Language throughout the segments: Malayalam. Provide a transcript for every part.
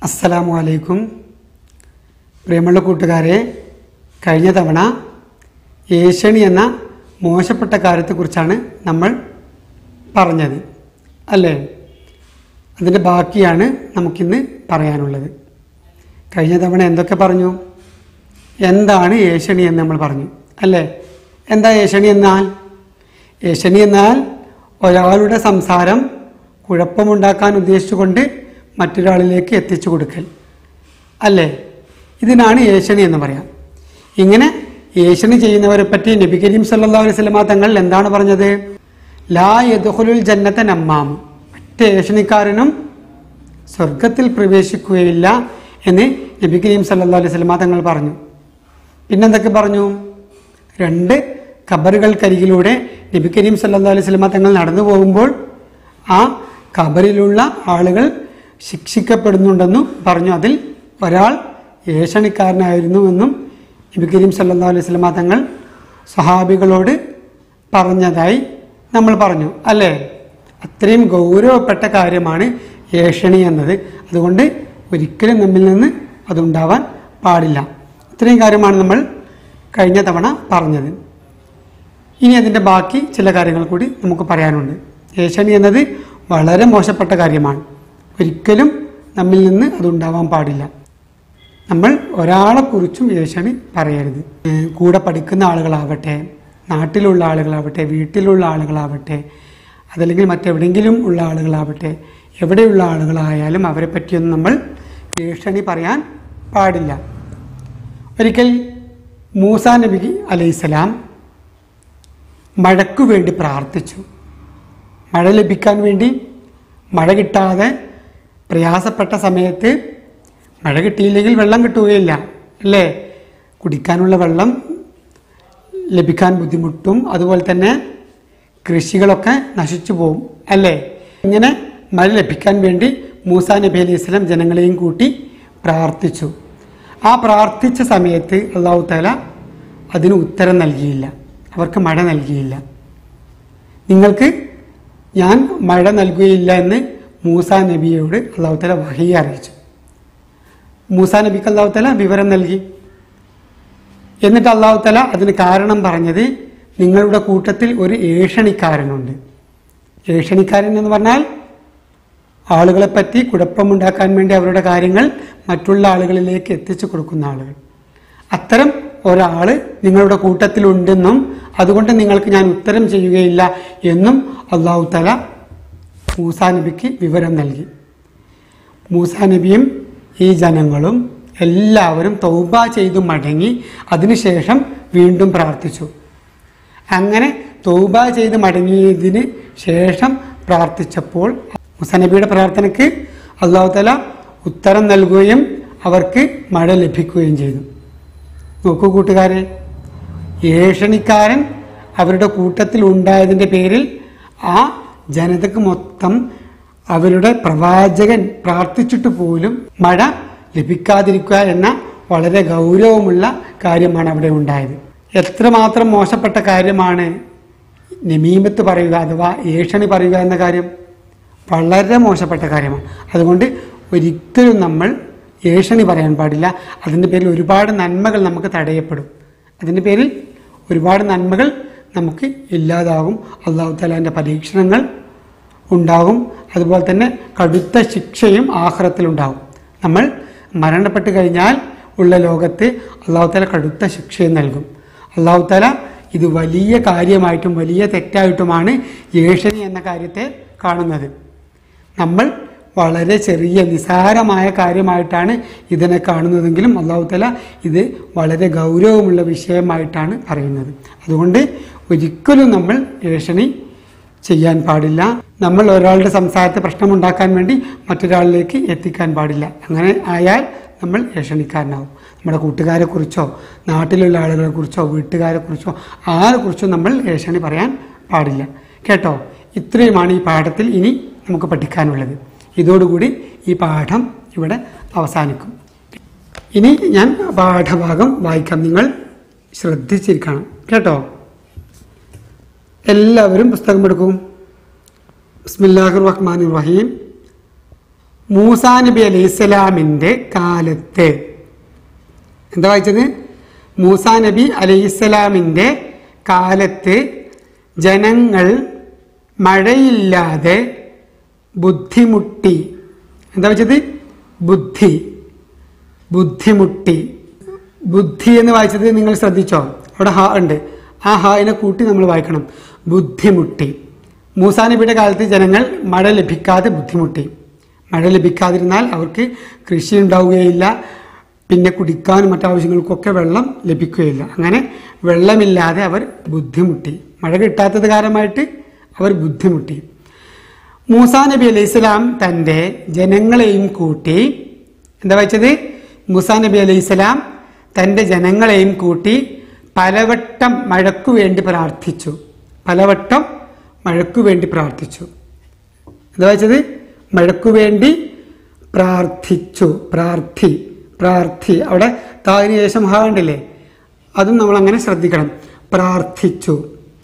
അസ്സലാമു അലൈക്കും പ്രിയമുള്ള കൂട്ടുകാരെ കഴിഞ്ഞ തവണ ഏഷ്യണി എന്ന മോശപ്പെട്ട കാര്യത്തെക്കുറിച്ചാണ് നമ്മൾ പറഞ്ഞത് അല്ലേ അതിൻ്റെ ബാക്കിയാണ് നമുക്കിന്ന് പറയാനുള്ളത് കഴിഞ്ഞ തവണ എന്തൊക്കെ പറഞ്ഞു എന്താണ് ഏഷ്യണി എന്ന് നമ്മൾ പറഞ്ഞു അല്ലേ എന്താ ഏഷ്യണി എന്നാൽ ഏഷ്യണി എന്നാൽ ഒരാളുടെ സംസാരം കുഴപ്പമുണ്ടാക്കാൻ ഉദ്ദേശിച്ചുകൊണ്ട് മറ്റൊരാളിലേക്ക് എത്തിച്ചു കൊടുക്കൽ അല്ലേ ഇതിനാണ് ഏഷ്യണി എന്ന് പറയാം ഇങ്ങനെ ഏഷ്യണി ചെയ്യുന്നവരെ പറ്റി നബി കരീം സല്ലാ അലൈഹി സ്വലമ തങ്ങൾ എന്താണ് പറഞ്ഞത് ലാ യദുഹുലുൽ ജന്നത്ത നമ്മാം മറ്റേ ഏഷ്യണിക്കാരനും സ്വർഗത്തിൽ പ്രവേശിക്കുകയില്ല എന്ന് നബി കരീം സല്ലാ അലൈഹി സ്വലമ തങ്ങൾ പറഞ്ഞു പിന്നെന്തൊക്കെ പറഞ്ഞു രണ്ട് ഖബറുകൾക്കരികിലൂടെ നബി കരീം സല്ലാ അലൈഹി സ്വലമ തങ്ങൾ നടന്നു പോകുമ്പോൾ ആ ഖബറിലുള്ള ആളുകൾ ശിക്ഷിക്കപ്പെടുന്നുണ്ടെന്നും പറഞ്ഞു അതിൽ ഒരാൾ ഏഷണിക്കാരനായിരുന്നുവെന്നും നബി കരീം സല്ലാ അലൈഹി സ്വലമ തങ്ങൾ സ്വഹാബികളോട് പറഞ്ഞതായി നമ്മൾ പറഞ്ഞു അല്ലേ അത്രയും ഗൗരവപ്പെട്ട കാര്യമാണ് ഏഷണി എന്നത് അതുകൊണ്ട് ഒരിക്കലും നമ്മിൽ നിന്ന് അതുണ്ടാവാൻ പാടില്ല ഇത്രയും കാര്യമാണ് നമ്മൾ കഴിഞ്ഞ തവണ പറഞ്ഞത് ഇനി അതിൻ്റെ ബാക്കി ചില കാര്യങ്ങൾ കൂടി നമുക്ക് പറയാനുണ്ട് ഏഷണി എന്നത് വളരെ മോശപ്പെട്ട കാര്യമാണ് ഒരിക്കലും നമ്മിൽ നിന്ന് അതുണ്ടാവാൻ പാടില്ല നമ്മൾ ഒരാളെക്കുറിച്ചും ഏഷണി പറയരുത് ഏഹ് കൂടെ പഠിക്കുന്ന ആളുകളാവട്ടെ നാട്ടിലുള്ള ആളുകളാവട്ടെ വീട്ടിലുള്ള ആളുകളാവട്ടെ അതല്ലെങ്കിൽ മറ്റെവിടെയെങ്കിലും ഉള്ള ആളുകളാവട്ടെ എവിടെയുള്ള ആളുകളായാലും അവരെ പറ്റിയൊന്നും നമ്മൾ ഭീഷണി പറയാൻ പാടില്ല ഒരിക്കൽ മൂസ നബി അലൈഹിസ്സലാം മഴയ്ക്കു വേണ്ടി പ്രാർത്ഥിച്ചു മഴ ലഭിക്കാൻ വേണ്ടി മഴ കിട്ടാതെ പ്രയാസപ്പെട്ട സമയത്ത് മഴ കിട്ടിയില്ലെങ്കിൽ വെള്ളം കിട്ടുകയില്ല അല്ലേ കുടിക്കാനുള്ള വെള്ളം ലഭിക്കാൻ ബുദ്ധിമുട്ടും അതുപോലെ തന്നെ കൃഷികളൊക്കെ നശിച്ചു പോകും അല്ലേ ഇങ്ങനെ മഴ ലഭിക്കാൻ വേണ്ടി മൂസ നബി അലൈഹി സ്വലം ജനങ്ങളെയും കൂട്ടി പ്രാർത്ഥിച്ചു ആ പ്രാർത്ഥിച്ച സമയത്ത് അള്ളാഹു താല അതിന് ഉത്തരം നൽകിയില്ല അവർക്ക് മഴ നൽകിയില്ല നിങ്ങൾക്ക് ഞാൻ മഴ നൽകുകയില്ല എന്ന് മൂസ നബിയോട് അള്ളാഹു താല വഹി അറിയിച്ചു മൂസ നബിക്ക് അള്ളാഹു താല വിവരം നൽകി എന്നിട്ട് അള്ളാഹു തല അതിന് കാരണം പറഞ്ഞത് നിങ്ങളുടെ കൂട്ടത്തിൽ ഒരു ഏഷണിക്കാരനുണ്ട് ഏഷണിക്കാരൻ എന്ന് പറഞ്ഞാൽ ആളുകളെ പറ്റി കുഴപ്പമുണ്ടാക്കാൻ വേണ്ടി അവരുടെ കാര്യങ്ങൾ മറ്റുള്ള ആളുകളിലേക്ക് എത്തിച്ചു കൊടുക്കുന്ന ആളുകൾ അത്തരം ഒരാൾ നിങ്ങളുടെ കൂട്ടത്തിലുണ്ടെന്നും അതുകൊണ്ട് നിങ്ങൾക്ക് ഞാൻ ഉത്തരം ചെയ്യുകയില്ല എന്നും അള്ളാഹു തല മൂസാ നബിക്ക് വിവരം നൽകി മൂസാ നബിയും ഈ ജനങ്ങളും എല്ലാവരും തൗബ ചെയ്തു മടങ്ങി അതിനുശേഷം വീണ്ടും പ്രാർത്ഥിച്ചു അങ്ങനെ തൗബ ചെയ്ത് മടങ്ങിയതിന് ശേഷം പ്രാർത്ഥിച്ചപ്പോൾ മുസനബിയുടെ പ്രാർത്ഥനയ്ക്ക് അള്ളാഹു തല ഉത്തരം നൽകുകയും അവർക്ക് മഴ ലഭിക്കുകയും ചെയ്തു നോക്കൂ കൂട്ടുകാരെ ഏഷണിക്കാരൻ അവരുടെ കൂട്ടത്തിൽ ഉണ്ടായതിൻ്റെ പേരിൽ ആ ജനതക്ക് മൊത്തം അവരുടെ പ്രവാചകൻ പ്രാർത്ഥിച്ചിട്ട് പോലും മഴ ലഭിക്കാതിരിക്കുക എന്ന വളരെ ഗൗരവമുള്ള കാര്യമാണ് അവിടെ ഉണ്ടായത് എത്രമാത്രം മോശപ്പെട്ട കാര്യമാണ് നമീമത്ത് പറയുക അഥവാ ഏഷണി പറയുക എന്ന കാര്യം വളരെ മോശപ്പെട്ട കാര്യമാണ് അതുകൊണ്ട് ഒരിക്കലും നമ്മൾ ഏഷണി പറയാൻ പാടില്ല അതിൻ്റെ പേരിൽ ഒരുപാട് നന്മകൾ നമുക്ക് തടയപ്പെടും അതിൻ്റെ പേരിൽ ഒരുപാട് നന്മകൾ നമുക്ക് ഇല്ലാതാകും അള്ളാഹു താലാൻ്റെ പരീക്ഷണങ്ങൾ ഉണ്ടാകും അതുപോലെ തന്നെ കടുത്ത ശിക്ഷയും ആഹ്റത്തിലുണ്ടാകും നമ്മൾ മരണപ്പെട്ട് കഴിഞ്ഞാൽ ഉള്ള ലോകത്ത് അള്ളാഹു താല കടുത്ത ശിക്ഷയും നൽകും അള്ളാഹു താല ഇത് വലിയ കാര്യമായിട്ടും വലിയ തെറ്റായിട്ടുമാണ് ഏഷണി എന്ന കാര്യത്തെ കാണുന്നത് നമ്മൾ വളരെ ചെറിയ നിസാരമായ കാര്യമായിട്ടാണ് ഇതിനെ കാണുന്നതെങ്കിലും അള്ളാഹു തല ഇത് വളരെ ഗൗരവമുള്ള വിഷയമായിട്ടാണ് പറയുന്നത് അതുകൊണ്ട് ഒരിക്കലും നമ്മൾ ഏഷണി ചെയ്യാൻ പാടില്ല നമ്മൾ ഒരാളുടെ സംസാരത്തെ പ്രശ്നമുണ്ടാക്കാൻ വേണ്ടി മറ്റൊരാളിലേക്ക് എത്തിക്കാൻ പാടില്ല അങ്ങനെ ആയാൽ നമ്മൾ ഏഷണിക്കാരനാവും നമ്മുടെ കൂട്ടുകാരെക്കുറിച്ചോ നാട്ടിലുള്ള ആളുകളെക്കുറിച്ചോ വീട്ടുകാരെക്കുറിച്ചോ ആരെക്കുറിച്ചോ നമ്മൾ ഏഷണി പറയാൻ പാടില്ല കേട്ടോ ഇത്രയുമാണ് ഈ പാഠത്തിൽ ഇനി നമുക്ക് പഠിക്കാനുള്ളത് ഇതോടുകൂടി ഈ പാഠം ഇവിടെ അവസാനിക്കും ഇനി ഞാൻ പാഠഭാഗം വായിക്കാം നിങ്ങൾ ശ്രദ്ധിച്ചിരിക്കണം കേട്ടോ എല്ലാവരും പുസ്തകം എടുക്കും ബിസ്മില്ലാഹിർ റഹ്മാൻ റഹീം മൂസാ നബി അലൈഹി ഇസ്ലാമിന്റെ കാലത്ത് എന്താ വായിച്ചത് മൂസാ നബി അലൈഹി ഇസ്ലാമിന്റെ കാലത്ത് ജനങ്ങൾ മഴയില്ലാതെ ബുദ്ധിമുട്ടി എന്താ വെച്ചത് ബുദ്ധി ബുദ്ധിമുട്ടി ബുദ്ധി എന്ന് വായിച്ചത് നിങ്ങൾ ശ്രദ്ധിച്ചോ അവിടെ ഹ ഉണ്ട് ആ ഹായിനെ കൂട്ടി നമ്മൾ വായിക്കണം ബുദ്ധിമുട്ടി മൂസാ നബിയുടെ കാലത്ത് ജനങ്ങൾ മഴ ലഭിക്കാതെ ബുദ്ധിമുട്ടി മഴ ലഭിക്കാതിരുന്നാൽ അവർക്ക് കൃഷി ഉണ്ടാവുകയില്ല പിന്നെ കുടിക്കാനും മറ്റാവശ്യങ്ങൾക്കൊക്കെ വെള്ളം ലഭിക്കുകയില്ല അങ്ങനെ വെള്ളമില്ലാതെ അവർ ബുദ്ധിമുട്ടി മഴ കിട്ടാത്തത് കാരണമായിട്ട് അവർ ബുദ്ധിമുട്ടി മൂസാ നബി അലൈഹി സ്വലാം തൻ്റെ ജനങ്ങളെയും കൂട്ടി എന്താ വെച്ചത് മൂസാ നബി അലൈഹി സ്വലാം തൻ്റെ ജനങ്ങളെയും കൂട്ടി പലവട്ടം മഴക്കു വേണ്ടി പ്രാർത്ഥിച്ചു പലവട്ടം മഴക്കു വേണ്ടി പ്രാർത്ഥിച്ചു എന്താ വെച്ചത് മഴക്കു വേണ്ടി പ്രാർത്ഥിച്ചു പ്രാർത്ഥി പ്രാർത്ഥി അവിടെ താതിന് ശേഷം ഹാ ഉണ്ടല്ലേ അതും നമ്മൾ അങ്ങനെ ശ്രദ്ധിക്കണം പ്രാർത്ഥിച്ചു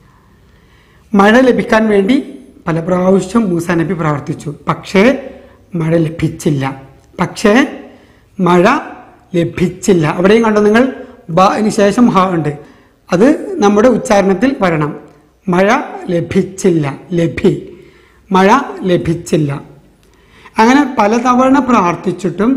മഴ ലഭിക്കാൻ വേണ്ടി പല പ്രാവശ്യം മൂസ നബി പ്രാർത്ഥിച്ചു പക്ഷേ മഴ ലഭിച്ചില്ല പക്ഷേ മഴ ലഭിച്ചില്ല അവിടെയും കണ്ടോ നിങ്ങൾ ബന് ശേഷം ഹ ഉണ്ട് അത് നമ്മുടെ ഉച്ചാരണത്തിൽ വരണം മഴ ലഭിച്ചില്ല ലഭി മഴ ലഭിച്ചില്ല അങ്ങനെ പലതവണ പ്രാർത്ഥിച്ചിട്ടും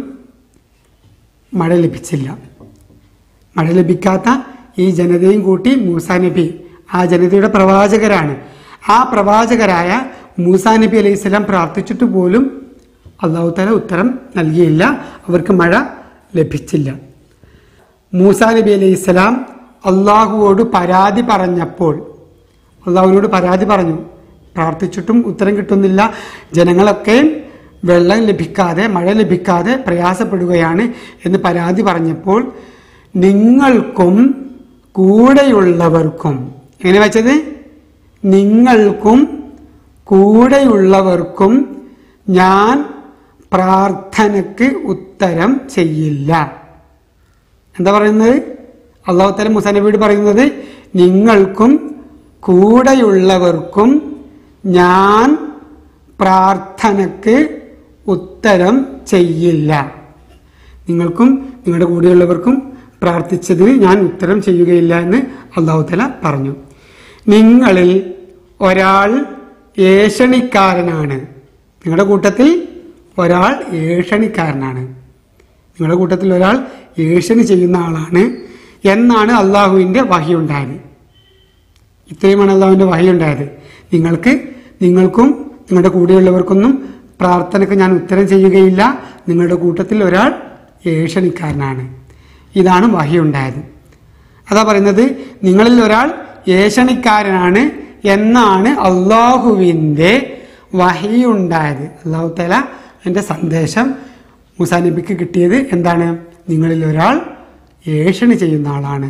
മഴ ലഭിച്ചില്ല മഴ ലഭിക്കാത്ത ഈ ജനതയും കൂട്ടി മൂസാ നബി ആ ജനതയുടെ പ്രവാചകരാണ് ആ പ്രവാചകരായ മൂസാ നബി അലൈഹി സ്വലാം പ്രാർത്ഥിച്ചിട്ട് പോലും അള്ളാഹു തല ഉത്തരം നൽകിയില്ല അവർക്ക് മഴ ലഭിച്ചില്ല മൂസാ നബി അലൈഹി സ്വലാം അള്ളാഹുവോട് പരാതി പറഞ്ഞപ്പോൾ അള്ളാഹുവിനോട് പരാതി പറഞ്ഞു പ്രാർത്ഥിച്ചിട്ടും ഉത്തരം കിട്ടുന്നില്ല ജനങ്ങളൊക്കെ വെള്ളം ലഭിക്കാതെ മഴ ലഭിക്കാതെ പ്രയാസപ്പെടുകയാണ് എന്ന് പരാതി പറഞ്ഞപ്പോൾ നിങ്ങൾക്കും കൂടെയുള്ളവർക്കും എങ്ങനെ വെച്ചത് നിങ്ങൾക്കും കൂടെയുള്ളവർക്കും ഞാൻ പ്രാർത്ഥനയ്ക്ക് ഉത്തരം ചെയ്യില്ല എന്താ പറയുന്നത് അള്ളാഹു തല മുസാനബിയോട് പറയുന്നത് നിങ്ങൾക്കും കൂടെയുള്ളവർക്കും ഞാൻ പ്രാർത്ഥനയ്ക്ക് ഉത്തരം ചെയ്യില്ല നിങ്ങൾക്കും നിങ്ങളുടെ കൂടെയുള്ളവർക്കും പ്രാർത്ഥിച്ചതിന് ഞാൻ ഉത്തരം ചെയ്യുകയില്ല എന്ന് അള്ളാഹു തല പറഞ്ഞു നിങ്ങളിൽ ഒരാൾ ഏഷണിക്കാരനാണ് നിങ്ങളുടെ കൂട്ടത്തിൽ ഒരാൾ ഏഷണിക്കാരനാണ് നിങ്ങളുടെ കൂട്ടത്തിൽ ഒരാൾ ഏഷണി ചെയ്യുന്ന ആളാണ് എന്നാണ് അള്ളാഹുവിൻ്റെ വഹിയുണ്ടായത് ഇത്രയുമാണ് അള്ളാഹുവിൻ്റെ വഹിയുണ്ടായത് നിങ്ങൾക്ക് നിങ്ങൾക്കും നിങ്ങളുടെ കൂടെയുള്ളവർക്കൊന്നും പ്രാർത്ഥനയ്ക്ക് ഞാൻ ഉത്തരം ചെയ്യുകയില്ല നിങ്ങളുടെ കൂട്ടത്തിൽ ഒരാൾ ഏഷണിക്കാരനാണ് ഇതാണ് വഹിയുണ്ടായത് അതാ പറയുന്നത് നിങ്ങളിൽ ഒരാൾ ഏഷണിക്കാരനാണ് എന്നാണ് അള്ളാഹുവിൻ്റെ വഹിയുണ്ടായത് അള്ളാഹു തല എൻ്റെ സന്ദേശം മുസാ നബിക്ക് കിട്ടിയത് എന്താണ് നിങ്ങളിൽ ഒരാൾ ഏഷണി ചെയ്യുന്ന ആളാണ്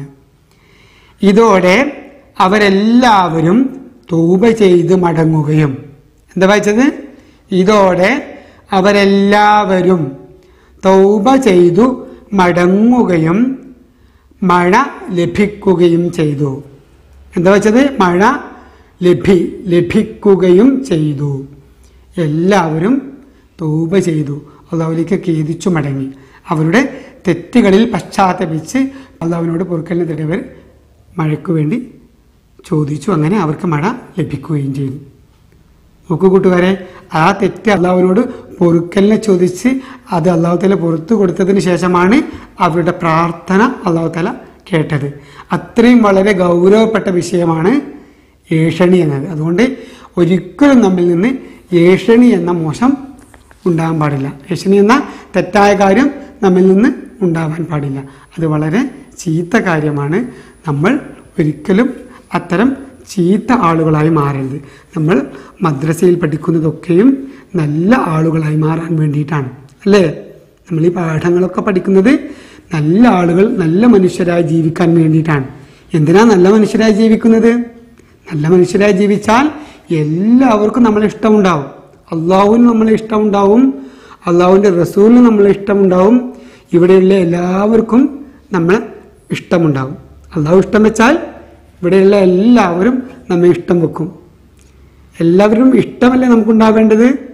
ഇതോടെ അവരെല്ലാവരും തൂബ ചെയ്ത് മടങ്ങുകയും എന്താ വായിച്ചത് ഇതോടെ അവരെല്ലാവരും തൗബ ചെയ്തു മടങ്ങുകയും മഴ ലഭിക്കുകയും ചെയ്തു എന്താ വെച്ചത് മഴ ലഭി ലഭിക്കുകയും ചെയ്തു എല്ലാവരും തൗബ ചെയ്തു അള്ളാഹുലേക്ക് ഖേദിച്ചു മടങ്ങി അവരുടെ തെറ്റുകളിൽ പശ്ചാത്തപിച്ച് അള്ളാഹുവിനോട് പൊറുക്കലിന് തടവർ മഴയ്ക്കു വേണ്ടി ചോദിച്ചു അങ്ങനെ അവർക്ക് മഴ ലഭിക്കുകയും ചെയ്തു നോക്കൂ കൂട്ടുകാരെ ആ തെറ്റ് അള്ളാഹുവിനോട് പൊറുക്കലിനെ ചോദിച്ച് അത് അള്ളാഹു തല പുറത്തു കൊടുത്തതിന് ശേഷമാണ് അവരുടെ പ്രാർത്ഥന അള്ളാഹു തല കേട്ടത് അത്രയും വളരെ ഗൗരവപ്പെട്ട വിഷയമാണ് ഏഷണി എന്നത് അതുകൊണ്ട് ഒരിക്കലും നമ്മിൽ നിന്ന് ഏഷണി എന്ന മോശം ഉണ്ടാകാൻ പാടില്ല ഏഷണി എന്ന തെറ്റായ കാര്യം നമ്മിൽ നിന്ന് ഉണ്ടാവാൻ പാടില്ല അത് വളരെ ചീത്ത കാര്യമാണ് നമ്മൾ ഒരിക്കലും അത്തരം ചീത്ത ആളുകളായി മാറരുത് നമ്മൾ മദ്രസയിൽ പഠിക്കുന്നതൊക്കെയും നല്ല ആളുകളായി മാറാൻ വേണ്ടിയിട്ടാണ് അല്ലേ നമ്മൾ ഈ പാഠങ്ങളൊക്കെ പഠിക്കുന്നത് നല്ല ആളുകൾ നല്ല മനുഷ്യരായി ജീവിക്കാൻ വേണ്ടിയിട്ടാണ് എന്തിനാ നല്ല മനുഷ്യരായി ജീവിക്കുന്നത് നല്ല മനുഷ്യരായി ജീവിച്ചാൽ എല്ലാവർക്കും നമ്മളെ ഇഷ്ടമുണ്ടാവും അള്ളാഹുവിന് നമ്മളെ ഇഷ്ടമുണ്ടാവും അള്ളാഹുവിൻ്റെ റസൂലിന് നമ്മളെ ഇഷ്ടമുണ്ടാവും ഇവിടെയുള്ള എല്ലാവർക്കും നമ്മളെ ഇഷ്ടമുണ്ടാവും അള്ളാഹു ഇഷ്ടം വെച്ചാൽ ഇവിടെയുള്ള എല്ലാവരും നമ്മെ ഇഷ്ടം വെക്കും എല്ലാവരും ഇഷ്ടമല്ലേ നമുക്കുണ്ടാവേണ്ടത്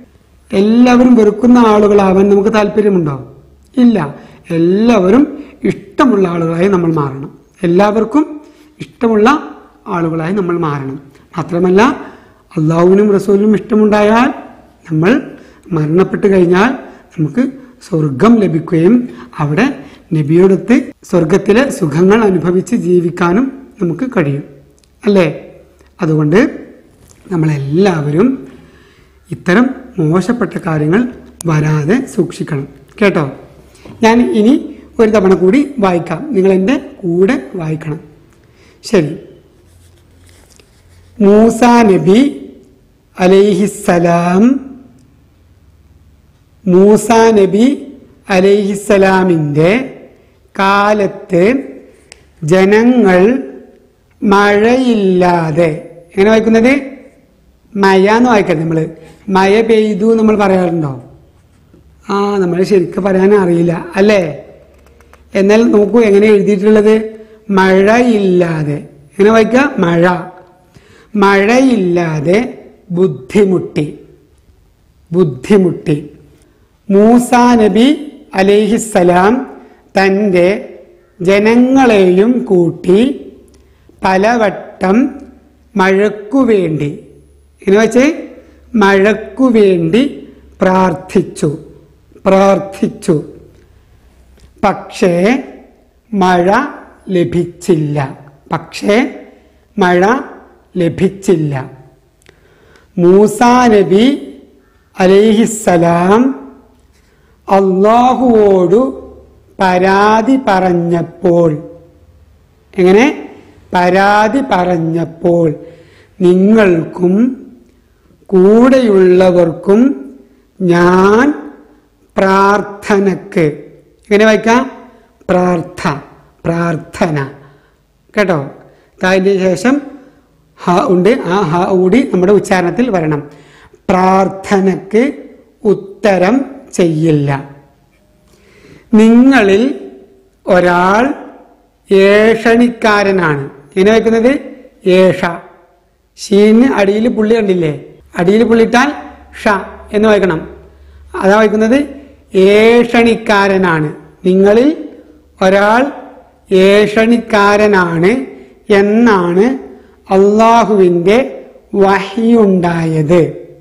എല്ലാവരും വെറുക്കുന്ന ആളുകളാവാൻ നമുക്ക് താല്പര്യമുണ്ടോ ഇല്ല എല്ലാവരും ഇഷ്ടമുള്ള ആളുകളായി നമ്മൾ മാറണം എല്ലാവർക്കും ഇഷ്ടമുള്ള ആളുകളായി നമ്മൾ മാറണം മാത്രമല്ല അള്ളാഹുവിനും റസൂലിനും ഇഷ്ടമുണ്ടായാൽ നമ്മൾ മരണപ്പെട്ട് കഴിഞ്ഞാൽ നമുക്ക് സ്വർഗം ലഭിക്കുകയും അവിടെ നബിയോടൊത്ത് സ്വർഗത്തിലെ സുഖങ്ങൾ അനുഭവിച്ച് ജീവിക്കാനും നമുക്ക് കഴിയും അല്ലേ അതുകൊണ്ട് നമ്മളെല്ലാവരും ഇത്തരം മോശപ്പെട്ട കാര്യങ്ങൾ വരാതെ സൂക്ഷിക്കണം കേട്ടോ ഞാൻ ഇനി ഒരു തവണ കൂടി വായിക്കാം നിങ്ങൾ എൻ്റെ കൂടെ വായിക്കണം ശരി മൂസ നബി അലൈഹിസ്സലാം മൂസ നബി അലൈഹിസ്സലാമിൻ്റെ കാലത്ത് ജനങ്ങൾ മഴയില്ലാതെ എങ്ങനെ വായിക്കുന്നത് മഴ എന്ന് വായിക്കരുത് നമ്മൾ മഴ പെയ്തു നമ്മൾ പറയാറുണ്ടോ ആ നമ്മൾ ശരിക്കും പറയാൻ അറിയില്ല അല്ലേ എന്നാൽ നോക്കൂ എങ്ങനെ എഴുതിയിട്ടുള്ളത് മഴയില്ലാതെ എങ്ങനെ വായിക്കുക മഴ മഴയില്ലാതെ ബുദ്ധിമുട്ടി ബുദ്ധിമുട്ടി മൂസ നബി അലൈഹിസ്സലാം തൻ്റെ ജനങ്ങളെയും കൂട്ടി പലവട്ടം മഴക്കു വേണ്ടി എന്ന് വെച്ച് മഴക്കു വേണ്ടി പ്രാർത്ഥിച്ചു പ്രാർത്ഥിച്ചു പക്ഷേ മഴ ലഭിച്ചില്ല പക്ഷേ മഴ ലഭിച്ചില്ല മൂസാ നബി അലൈഹിസ്സലാം അള്ളാഹുവോടു പരാതി പറഞ്ഞപ്പോൾ എങ്ങനെ പരാതി പറഞ്ഞപ്പോൾ നിങ്ങൾക്കും കൂടെയുള്ളവർക്കും ഞാൻ പ്രാർത്ഥനക്ക് എങ്ങനെ വായിക്കാം പ്രാർത്ഥ പ്രാർത്ഥന കേട്ടോ അതിന് ശേഷം ഹ ഉണ്ട് ആ ഹ കൂടി നമ്മുടെ ഉച്ചാരണത്തിൽ വരണം പ്രാർത്ഥനക്ക് ഉത്തരം ചെയ്യില്ല നിങ്ങളിൽ ഒരാൾ ഏഷണിക്കാരനാണ് എങ്ങനെ വയ്ക്കുന്നത് ഏഷ ഷീന് അടിയിൽ പുള്ളി കണ്ടില്ലേ അടിയിൽ പുള്ളിട്ടാൽ ഷ എന്ന് വായിക്കണം അതാ വായിക്കുന്നത് ഏഷണിക്കാരനാണ് നിങ്ങളിൽ ഒരാൾ ഏഷണിക്കാരനാണ് എന്നാണ് അള്ളാഹുവിൻ്റെ വഹിയുണ്ടായത്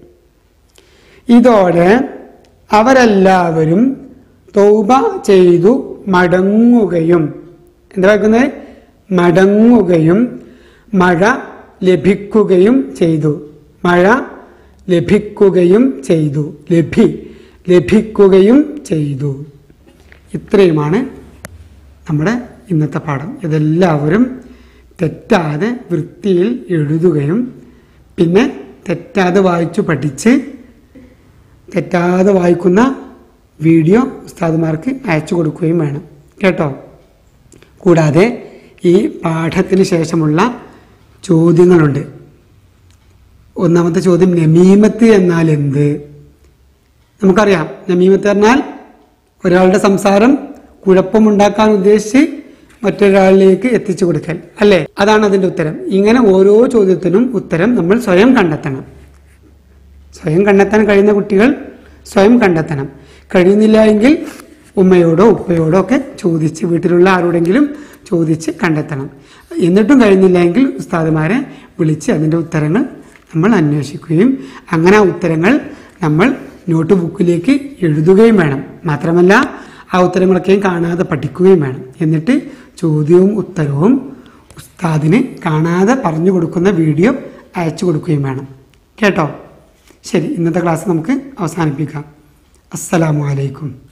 ഇതോടെ അവരെല്ലാവരും തൗബ ചെയ്തു മടങ്ങുകയും എന്താ പറയുന്നത് മടങ്ങുകയും മഴ ലഭിക്കുകയും ചെയ്തു മഴ ലഭിക്കുകയും ചെയ്തു ലഭി ലഭിക്കുകയും ചെയ്തു ഇത്രയുമാണ് നമ്മുടെ ഇന്നത്തെ പാഠം ഇതെല്ലാവരും തെറ്റാതെ വൃത്തിയിൽ എഴുതുകയും പിന്നെ തെറ്റാതെ വായിച്ചു പഠിച്ച് തെറ്റാതെ വായിക്കുന്ന വീഡിയോ ഉസ്താദുമാർക്ക് അയച്ചു കൊടുക്കുകയും വേണം കേട്ടോ കൂടാതെ ഈ പാഠത്തിന് ശേഷമുള്ള ചോദ്യങ്ങളുണ്ട് ഒന്നാമത്തെ ചോദ്യം നമീമത്ത് എന്നാൽ എന്ത് നമുക്കറിയാം നമീമത്ത് പറഞ്ഞാൽ ഒരാളുടെ സംസാരം കുഴപ്പമുണ്ടാക്കാൻ ഉദ്ദേശിച്ച് മറ്റൊരാളിലേക്ക് എത്തിച്ചു കൊടുക്കൽ അല്ലേ അതാണ് അതിന്റെ ഉത്തരം ഇങ്ങനെ ഓരോ ചോദ്യത്തിനും ഉത്തരം നമ്മൾ സ്വയം കണ്ടെത്തണം സ്വയം കണ്ടെത്താൻ കഴിയുന്ന കുട്ടികൾ സ്വയം കണ്ടെത്തണം കഴിയുന്നില്ല എങ്കിൽ ഉമ്മയോടോ ഉപ്പയോടോ ഒക്കെ ചോദിച്ച് വീട്ടിലുള്ള ആരോടെങ്കിലും ചോദിച്ച് കണ്ടെത്തണം എന്നിട്ടും കഴിയുന്നില്ല എങ്കിൽ ഉസ്താദുമാരെ വിളിച്ച് അതിൻ്റെ ഉത്തരങ്ങൾ നമ്മൾ അന്വേഷിക്കുകയും അങ്ങനെ ആ ഉത്തരങ്ങൾ നമ്മൾ നോട്ട് ബുക്കിലേക്ക് എഴുതുകയും വേണം മാത്രമല്ല ആ ഉത്തരങ്ങളൊക്കെയും കാണാതെ പഠിക്കുകയും വേണം എന്നിട്ട് ചോദ്യവും ഉത്തരവും ഉസ്താദിന് കാണാതെ പറഞ്ഞു കൊടുക്കുന്ന വീഡിയോ അയച്ചു കൊടുക്കുകയും വേണം കേട്ടോ ശരി ഇന്നത്തെ ക്ലാസ് നമുക്ക് അവസാനിപ്പിക്കാം അസ്സലാമു അലൈക്കും